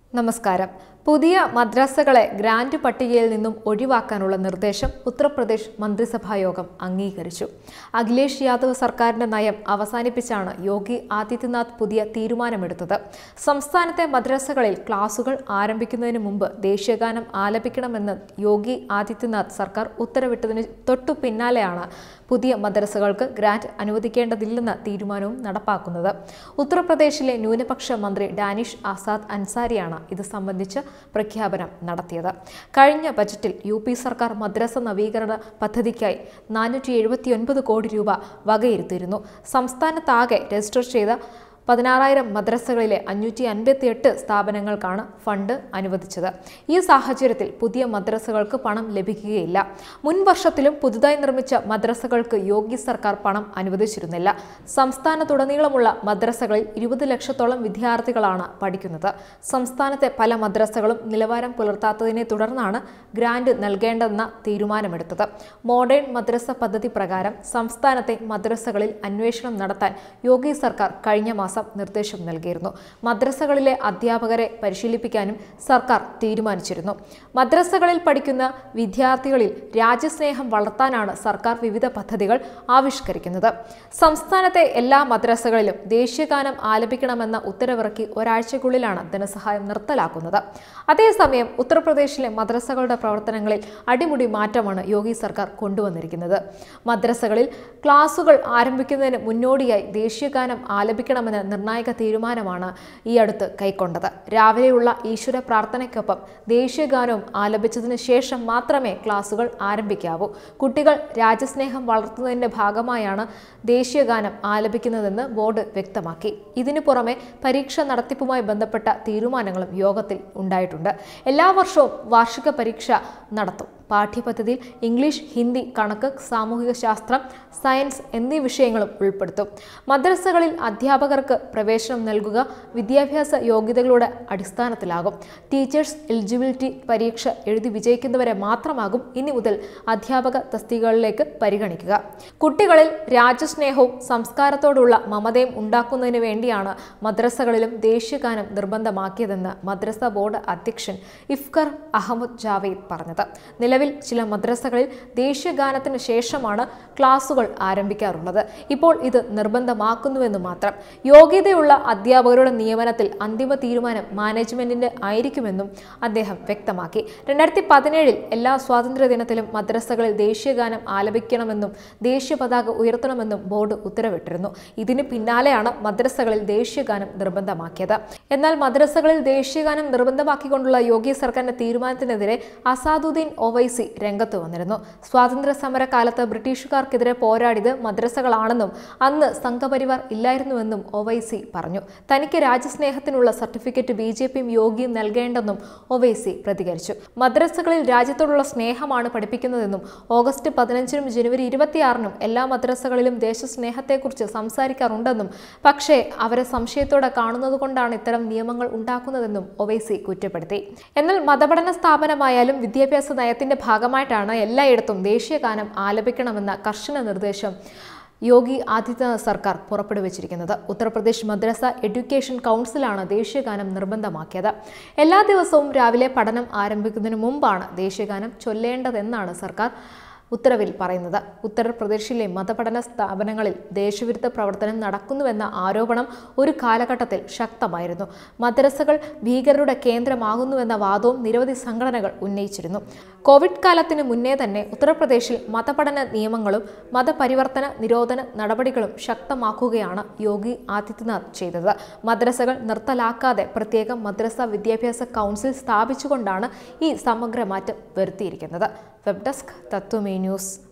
നമസ്കാരം പുതിയ മദ്രസകളെ ഗ്രാന്റ് പട്ടികയിൽ നിന്നും ഒഴിവാക്കാനുള്ള നിർദ്ദേശം ഉത്തർപ്രദേശ് മന്ത്രിസഭാ യോഗം അംഗീകരിച്ചു അഖിലേഷ് യാദവ് സർക്കാരിന്റെ നയം അവസാനിപ്പിച്ചാണ് യോഗി ആദിത്യനാഥ് പുതിയ തീരുമാനമെടുത്തത് സംസ്ഥാനത്തെ മദ്രസകളിൽ ക്ലാസുകൾ ആരംഭിക്കുന്നതിന് മുമ്പ് ദേശീയഗാനം ആലപിക്കണമെന്ന് യോഗി ആദിത്യനാഥ് സർക്കാർ ഉത്തരവിട്ടതിന് തൊട്ടു പിന്നാലെയാണ് പുതിയ മദ്രസകൾക്ക് ഗ്രാന്റ് അനുവദിക്കേണ്ടതില്ലെന്ന തീരുമാനവും നടപ്പാക്കുന്നത് ഉത്തർപ്രദേശിലെ ന്യൂനപക്ഷ മന്ത്രി ഡാനിഷ് ആസാദ് അൻസാരിയാണ് ഇത് സംബന്ധിച്ച് പ്രഖ്യാപനം നടത്തിയത് കഴിഞ്ഞ ബജറ്റിൽ യു പി സർക്കാർ മദ്രസ നവീകരണ പദ്ധതിക്കായി നാനൂറ്റി എഴുപത്തിയൊൻപത് കോടി രൂപ വകയിരുത്തിയിരുന്നു സംസ്ഥാനത്താകെ രജിസ്റ്റർ ചെയ്ത പതിനാറായിരം മദ്രസകളിലെ അഞ്ഞൂറ്റി അൻപത്തിയെട്ട് സ്ഥാപനങ്ങൾക്കാണ് ഫണ്ട് അനുവദിച്ചത് ഈ സാഹചര്യത്തിൽ പുതിയ മദ്രസകൾക്ക് പണം ലഭിക്കുകയില്ല മുൻ വർഷത്തിലും പുതുതായി നിർമ്മിച്ച മദ്രസകൾക്ക് യോഗ്യ സർക്കാർ പണം അനുവദിച്ചിരുന്നില്ല സംസ്ഥാനത്തുടനീളമുള്ള മദ്രസകളിൽ ഇരുപത് ലക്ഷത്തോളം വിദ്യാർത്ഥികളാണ് പഠിക്കുന്നത് സംസ്ഥാനത്തെ പല മദ്രസകളും നിലവാരം പുലർത്താത്തതിനെ തുടർന്നാണ് ഗ്രാന്റ് നൽകേണ്ടെന്ന തീരുമാനമെടുത്തത് മോഡേൺ മദ്രസ പദ്ധതി പ്രകാരം സംസ്ഥാനത്തെ മദ്രസകളിൽ അന്വേഷണം നടത്താൻ യോഗി സർക്കാർ കഴിഞ്ഞ മാസം നിർദ്ദേശം നൽകിയിരുന്നു മദ്രസകളിലെ അധ്യാപകരെ പരിശീലിപ്പിക്കാനും സർക്കാർ തീരുമാനിച്ചിരുന്നു മദ്രസകളിൽ പഠിക്കുന്ന വിദ്യാർത്ഥികളിൽ രാജ്യസ്നേഹം വളർത്താനാണ് സർക്കാർ വിവിധ പദ്ധതികൾ ആവിഷ്കരിക്കുന്നത് സംസ്ഥാനത്തെ എല്ലാ മദ്രസകളിലും ദേശീയഗാനം ആലപിക്കണമെന്ന ഉത്തരവിറക്കി ഒരാഴ്ചയ്ക്കുള്ളിലാണ് ധനസഹായം നിർത്തലാക്കുന്നത് അതേസമയം ഉത്തർപ്രദേശിലെ മദ്രസകളുടെ പ്രവർത്തനങ്ങളിൽ അടിമുടി മാറ്റമാണ് യോഗി സർക്കാർ കൊണ്ടുവന്നിരിക്കുന്നത് മദ്രസകളിൽ ക്ലാസുകൾ ആരംഭിക്കുന്നതിന് മുന്നോടിയായി ദേശീയഗാനം ആലപിക്കണമെന്ന നിർണായക തീരുമാനമാണ് ഈ അടുത്ത് കൈക്കൊണ്ടത് രാവിലെയുള്ള ഈശ്വര പ്രാർത്ഥനയ്ക്കൊപ്പം ദേശീയഗാനവും ആലപിച്ചതിന് ശേഷം മാത്രമേ ക്ലാസുകൾ ആരംഭിക്കാവൂ കുട്ടികൾ രാജ്യസ്നേഹം വളർത്തുന്നതിന്റെ ഭാഗമായാണ് ദേശീയഗാനം ആലപിക്കുന്നതെന്ന് ബോർഡ് വ്യക്തമാക്കി ഇതിനു പുറമെ പരീക്ഷ നടത്തിപ്പുമായി ബന്ധപ്പെട്ട തീരുമാനങ്ങളും യോഗത്തിൽ ഉണ്ടായിട്ടുണ്ട് എല്ലാ വർഷവും വാർഷിക പരീക്ഷ നടത്തും പാഠ്യപദ്ധതിയിൽ ഇംഗ്ലീഷ് ഹിന്ദി കണക്ക് സാമൂഹിക ശാസ്ത്രം സയൻസ് എന്നീ വിഷയങ്ങളും ഉൾപ്പെടുത്തും മദ്രസകളിൽ അധ്യാപകർക്ക് പ്രവേശനം നൽകുക വിദ്യാഭ്യാസ യോഗ്യതകളുടെ അടിസ്ഥാനത്തിലാകും ടീച്ചേഴ്സ് എലിജിബിലിറ്റി പരീക്ഷ എഴുതി വിജയിക്കുന്നവരെ മാത്രമാകും ഇനി മുതൽ അധ്യാപക തസ്തികകളിലേക്ക് പരിഗണിക്കുക കുട്ടികളിൽ രാജ്യസ്നേഹവും സംസ്കാരത്തോടുള്ള മമതയും ഉണ്ടാക്കുന്നതിന് വേണ്ടിയാണ് മദ്രസകളിലും ദേശീയഗാനം നിർബന്ധമാക്കിയതെന്ന് മദ്രസ ബോർഡ് അധ്യക്ഷൻ ഇഫ്കർ അഹമ്മദ് ജാവേദ് പറഞ്ഞത് നിലവിൽ ചില മദ്രസകളിൽ ദേശീയഗാനത്തിന് ശേഷമാണ് ക്ലാസുകൾ ആരംഭിക്കാറുള്ളത് ഇപ്പോൾ ഇത് നിർബന്ധമാക്കുന്നുവെന്ന് മാത്രം യോഗ്യതയുള്ള അധ്യാപകരുടെ നിയമനത്തിൽ അന്തിമ തീരുമാനം മാനേജ്മെന്റിന്റെ ആയിരിക്കുമെന്നും അദ്ദേഹം വ്യക്തമാക്കി രണ്ടായിരത്തി പതിനേഴിൽ എല്ലാ സ്വാതന്ത്ര്യ ദിനത്തിലും മദ്രസകളിൽ ദേശീയഗാനം ആലപിക്കണമെന്നും ദേശീയ പതാക ഉയർത്തണമെന്നും ബോർഡ് ഉത്തരവിട്ടിരുന്നു ഇതിന് പിന്നാലെയാണ് മദ്രസകളിൽ ദേശീയഗാനം നിർബന്ധമാക്കിയത് എന്നാൽ മദ്രസകളിൽ ദേശീയഗാനം നിർബന്ധമാക്കിക്കൊണ്ടുള്ള യോഗി സർക്കാരിന്റെ തീരുമാനത്തിനെതിരെ അസാദുദ്ദീൻ ഒവൈസി രംഗത്ത് വന്നിരുന്നു സ്വാതന്ത്ര്യ സമര കാലത്ത് ബ്രിട്ടീഷുകാർക്കെതിരെ പോരാടിയത് മദ്രസകളാണെന്നും അന്ന് സംഘപരിവാർ ഇല്ലായിരുന്നുവെന്നും ഒവൈസി പറഞ്ഞു തനിക്ക് രാജ്യസ്നേഹത്തിനുള്ള സർട്ടിഫിക്കറ്റ് ബി ജെ പിയും യോഗിയും നൽകേണ്ടെന്നും ഒവൈസി പ്രതികരിച്ചു മദ്രസകളിൽ രാജ്യത്തോടുള്ള സ്നേഹമാണ് പഠിപ്പിക്കുന്നതെന്നും ഓഗസ്റ്റ് പതിനഞ്ചിനും ജനുവരി ഇരുപത്തിയാറിനും എല്ലാ മദ്രസകളിലും ദേശസ്നേഹത്തെക്കുറിച്ച് സംസാരിക്കാറുണ്ടെന്നും പക്ഷേ അവരെ സംശയത്തോടെ കാണുന്നതുകൊണ്ടാണ് ഇത്തരം നിയമങ്ങൾ ഉണ്ടാക്കുന്നതെന്നും ഒവൈസി കുറ്റപ്പെടുത്തി എന്നാൽ മതപഠന സ്ഥാപനമായാലും വിദ്യാഭ്യാസ നയത്തിന്റെ ഭാഗമായിട്ടാണ് എല്ലായിടത്തും ദേശീയഗാനം ആലപിക്കണമെന്ന കർശന നിർദ്ദേശം യോഗി ആദിത്യനാഥ് സർക്കാർ പുറപ്പെടുവിച്ചിരിക്കുന്നത് ഉത്തർപ്രദേശ് മദ്രസ എഡ്യൂക്കേഷൻ കൗൺസിലാണ് ദേശീയഗാനം നിർബന്ധമാക്കിയത് എല്ലാ ദിവസവും രാവിലെ പഠനം ആരംഭിക്കുന്നതിന് മുമ്പാണ് ദേശീയഗാനം ചൊല്ലേണ്ടതെന്നാണ് സർക്കാർ ഉത്തരവിൽ പറയുന്നത് ഉത്തർപ്രദേശിലെ മതപഠന സ്ഥാപനങ്ങളിൽ ദേശവിരുദ്ധ പ്രവർത്തനം നടക്കുന്നുവെന്ന ആരോപണം ഒരു കാലഘട്ടത്തിൽ ശക്തമായിരുന്നു മദ്രസകൾ ഭീകരരുടെ കേന്ദ്രമാകുന്നുവെന്ന വാദവും നിരവധി സംഘടനകൾ ഉന്നയിച്ചിരുന്നു കോവിഡ് കാലത്തിന് മുന്നേ തന്നെ ഉത്തർപ്രദേശിൽ മതപഠന നിയമങ്ങളും മതപരിവർത്തന നിരോധന നടപടികളും ശക്തമാക്കുകയാണ് യോഗി ആദിത്യനാഥ് ചെയ്തത് മദ്രസകൾ നിർത്തലാക്കാതെ പ്രത്യേക മദ്രസ വിദ്യാഭ്യാസ കൗൺസിൽ സ്ഥാപിച്ചുകൊണ്ടാണ് ഈ സമഗ്ര മാറ്റം വരുത്തിയിരിക്കുന്നത് വെബ് ഡെസ്ക് തത്വമേ ന്യൂസ്